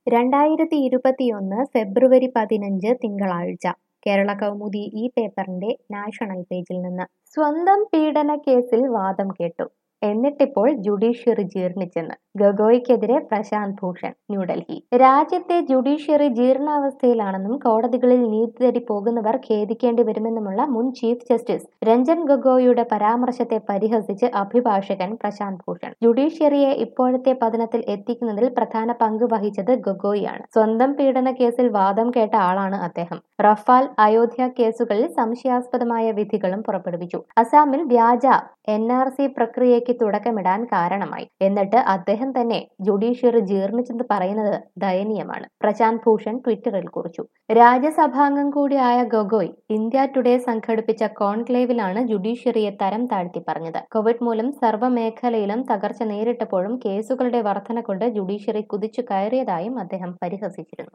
രണ്ടായിരത്തി ഇരുപത്തിയൊന്ന് ഫെബ്രുവരി പതിനഞ്ച് തിങ്കളാഴ്ച കേരള കൗമുദി ഈ പേപ്പറിന്റെ നാഷണൽ പേജിൽ നിന്ന് സ്വന്തം പീഡന കേസിൽ വാദം കേട്ടു എന്നിട്ടിപ്പോൾ ജുഡീഷ്യറി ജീർണിച്ചെന്ന് ഗൊഗോയ്ക്കെതിരെ പ്രശാന്ത് ഭൂഷൺ ന്യൂഡൽഹി രാജ്യത്തെ ജുഡീഷ്യറി ജീർണാവസ്ഥയിലാണെന്നും കോടതികളിൽ നീതി തേടി പോകുന്നവർ ഖേദിക്കേണ്ടി വരുമെന്നുമുള്ള മുൻ ചീഫ് ജസ്റ്റിസ് രഞ്ജൻ ഗൊഗോയിയുടെ പരാമർശത്തെ പരിഹസിച്ച് അഭിഭാഷകൻ പ്രശാന്ത് ഭൂഷൺ ജുഡീഷ്യറിയെ ഇപ്പോഴത്തെ പതനത്തിൽ എത്തിക്കുന്നതിൽ പ്രധാന പങ്ക് വഹിച്ചത് ഗൊഗോയിയാണ് സ്വന്തം പീഡന കേസിൽ വാദം കേട്ട ആളാണ് അദ്ദേഹം റഫാൽ അയോധ്യ കേസുകളിൽ സംശയാസ്പദമായ വിധികളും പുറപ്പെടുവിച്ചു അസാമിൽ വ്യാജ എൻ ആർ സി പ്രക്രിയയ്ക്ക് തുടക്കമിടാൻ കാരണമായി എന്നിട്ട് അദ്ദേഹം തന്നെ ജുഡീഷ്യറി ജീർണിച്ചെന്ന് പറയുന്നത് ദയനീയമാണ് പ്രശാന്ത് ഭൂഷൺ ട്വിറ്ററിൽ കുറിച്ചു രാജ്യസഭാംഗം കൂടിയായ ഗൊഗോയ് ഇന്ത്യ ടുഡേ സംഘടിപ്പിച്ച കോൺക്ലേവിലാണ് ജുഡീഷ്യറിയെ തരം താഴ്ത്തി പറഞ്ഞത് കോവിഡ് മൂലം സർവ്വമേഖലയിലും തകർച്ച നേരിട്ടപ്പോഴും കേസുകളുടെ വർധന കൊണ്ട് ജുഡീഷ്യറി കുതിച്ചു കയറിയതായും അദ്ദേഹം പരിഹസിച്ചിരുന്നു